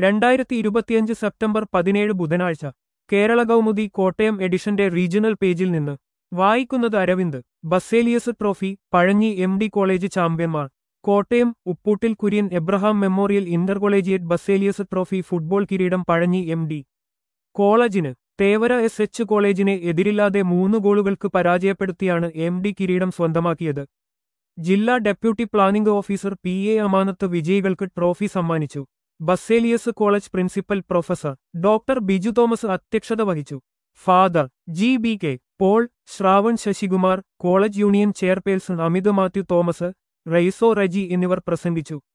രണ്ടായിരത്തി ഇരുപത്തിയഞ്ച് സെപ്റ്റംബർ പതിനേഴ് ബുധനാഴ്ച കേരള കൗമുദി കോട്ടയം എഡിഷന്റെ റീജിയണൽ പേജിൽ നിന്ന് വായിക്കുന്നത് Aravind Baselius trophy Pazhanji M D college ചാമ്പ്യന്മാർ Kottayam Upputtil Kurian Abraham memorial inter collegiate Baselius trophy football കിരീടം പഴഞ്ഞി എം ഡി കോളേജിന് തേവര എസ് എച്ച് കോളേജിനെ എതിരില്ലാതെ മൂന്ന് ഗോളുകൾക്ക് പരാജയപ്പെടുത്തിയാണ് എം ഡി കിരീടം സ്വന്തമാക്കിയത് ജില്ലാ deputy planning officer P A Amanath വിജയികൾക്ക് ട്രോഫി സമ്മാനിച്ചു Baselius college principal professor doctor Biju Thomas അധ്യക്ഷത വഹിച്ചു father G B K Paul Shravan Sasikumar college union chairperson Amit Mathew Thomas Raiso Reji എന്നിവർ പ്രസംഗിച്ചു